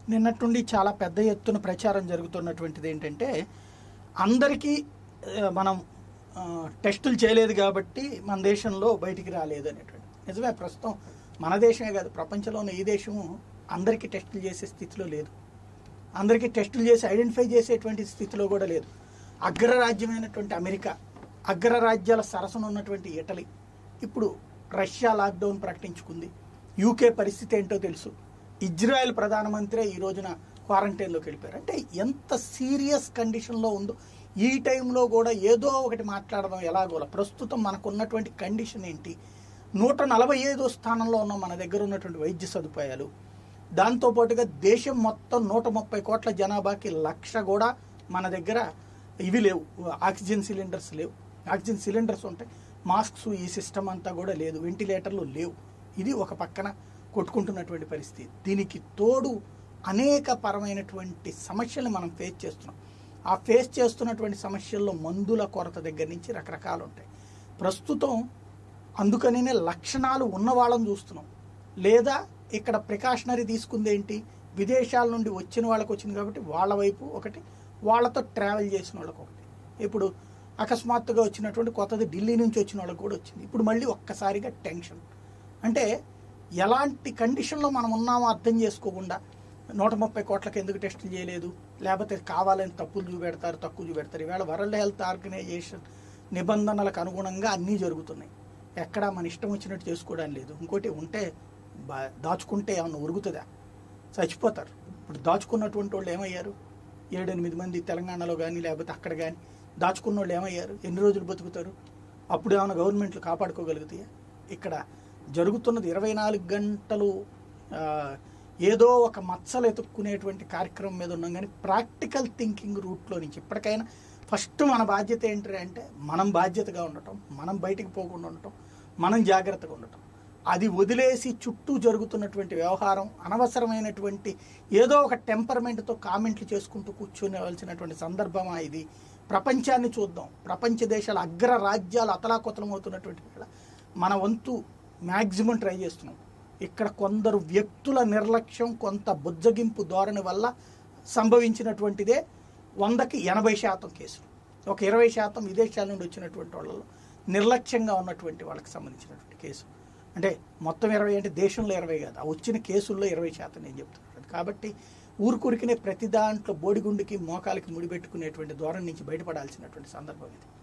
నిన్నటి నుండి చాలా పెద్ద ఎత్తున ప్రచారం జరుగుతున్నటువంటిది ఏంటంటే అందరికీ ఆ, మనం ఆ, టెస్టులు చేయలేదు కాబట్టి మన దేశంలో బయటికి రాలేదు అనేటువంటి నిజమే ప్రస్తుతం మన దేశమే కాదు ప్రపంచంలో ఉన్న ఈ దేశము అందరికీ టెస్టులు చేసే స్థితిలో లేదు అందరికీ టెస్టులు చేసి ఐడెంటిఫై చేసేటువంటి స్థితిలో కూడా లేదు అగ్రరాజ్యమైనటువంటి అమెరికా అగ్రరాజ్యాల సరసన ఉన్నటువంటి ఇటలీ ఇప్పుడు రష్యా లాక్డౌన్ ప్రకటించుకుంది యూకే పరిస్థితి ఏంటో తెలుసు ఇజ్రాయెల్ ప్రధానమంత్రి ఈ రోజున క్వారంటైన్లోకి వెళ్ళిపోయారు అంటే ఎంత సీరియస్ కండిషన్లో ఉందో ఈ టైంలో కూడా ఏదో ఒకటి మాట్లాడడం ఎలాగోలా ప్రస్తుతం మనకు ఉన్నటువంటి కండిషన్ ఏంటి నూట నలభై ఐదో స్థానంలో ఉన్న మన దగ్గర ఉన్నటువంటి వైద్య సదుపాయాలు దాంతోపాటుగా దేశం మొత్తం నూట ముప్పై కోట్ల జనాభాకి లక్ష కూడా మన దగ్గర ఇవి లేవు ఆక్సిజన్ సిలిండర్స్ లేవు ఆక్సిజన్ సిలిండర్స్ ఉంటాయి మాస్క్స్ ఈ సిస్టమ్ అంతా కూడా లేదు వెంటిలేటర్లు లేవు ఇది ఒక పక్కన కొట్టుకుంటున్నటువంటి పరిస్థితి దీనికి తోడు అనేక పరమైనటువంటి సమస్యలు మనం ఫేస్ చేస్తున్నాం ఆ ఫేస్ చేస్తున్నటువంటి సమస్యల్లో మందుల కొరత దగ్గర నుంచి రకరకాలు ఉంటాయి ప్రస్తుతం అందుకనే లక్షణాలు ఉన్న వాళ్ళని చూస్తున్నాం లేదా ఇక్కడ ప్రికాషనరీ తీసుకుంది ఏంటి విదేశాల నుండి వచ్చిన వాళ్ళకి వచ్చింది కాబట్టి వాళ్ళ వైపు ఒకటి వాళ్ళతో ట్రావెల్ చేసిన వాళ్ళకి ఒకటి ఇప్పుడు అకస్మాత్తుగా వచ్చినటువంటి కొత్తది ఢిల్లీ నుంచి వచ్చిన వాళ్ళకి కూడా వచ్చింది ఇప్పుడు మళ్ళీ ఒక్కసారిగా టెన్షన్ అంటే ఎలాంటి కండిషన్లో మనం ఉన్నామో అర్థం చేసుకోకుండా నూట ముప్పై కోట్లకి ఎందుకు టెస్టులు చేయలేదు లేకపోతే కావాలని తప్పులు చూపెడతారు తక్కువ చూపెడతారు ఈవేళ వరల్డ్ హెల్త్ ఆర్గనైజేషన్ నిబంధనలకు అనుగుణంగా అన్నీ జరుగుతున్నాయి ఎక్కడా మన ఇష్టం వచ్చినట్టు చేసుకోవడం లేదు ఇంకోటి ఉంటే బా- దాచుకుంటే ఏమన్నా ఉరుగుతుందా చచ్చిపోతారు ఇప్పుడు దాచుకున్నటువంటి వాళ్ళు ఏమయ్యారు ఏడెనిమిది మంది తెలంగాణలో కానీ లేకపోతే అక్కడ కానీ దాచుకున్న వాళ్ళు ఏమయ్యారు ఎన్ని రోజులు బతుకుతారు అప్పుడు ఏమైనా గవర్నమెంట్లు కాపాడుకోగలుగుతాయా ఇక్కడ జరుగుతున్నది ఇరవై నాలుగు గంటలు ఆ, ఏదో ఒక మచ్చలు ఎతుక్కునేటువంటి కార్యక్రమం మీద ఉన్నాం కానీ ప్రాక్టికల్ థింకింగ్ రూట్లో నుంచి ఇప్పటికైనా ఫస్ట్ మన బాధ్యత ఏంటి అంటే మనం బాధ్యతగా ఉండటం మనం బయటికి పోకుండా ఉండటం మనం జాగ్రత్తగా ఉండటం అది వదిలేసి చుట్టూ జరుగుతున్నటువంటి వ్యవహారం అనవసరమైనటువంటి ఏదో ఒక టెంపర్మెంట్తో కామెంట్లు చేసుకుంటూ కూర్చోవలసినటువంటి సందర్భమా ఇది ప్రపంచాన్ని చూద్దాం ప్రపంచ దేశాల అగ్ర రాజ్యాలు అతలాకుతలం అవుతున్నటువంటి వేళ మన వంతు మ్యాక్సిమం ట్రై చేస్తున్నాం ఇక్కడ కొందరు వ్యక్తుల నిర్లక్ష్యం కొంత బుజ్జగింపు ధోరణి వల్ల సంభవించినటువంటిదే వందకి ఎనభై శాతం కేసులు ఒక ఇరవై శాతం విదేశాల నుండి వచ్చినటువంటి వాళ్ళలో నిర్లక్ష్యంగా ఉన్నటువంటి వాళ్ళకి సంబంధించినటువంటి కేసు అంటే మొత్తం ఇరవై అంటే దేశంలో ఇరవై కాదు ఆ వచ్చిన కేసుల్లో ఇరవై శాతం నేను చెప్తున్నాను కాబట్టి ఊరుకూరికినే ప్రతి దాంట్లో బోడిగుండుకి మోకాలకి ముడిపెట్టుకునేటువంటి ధోరణి నుంచి బయటపడాల్సినటువంటి సందర్భం ఇది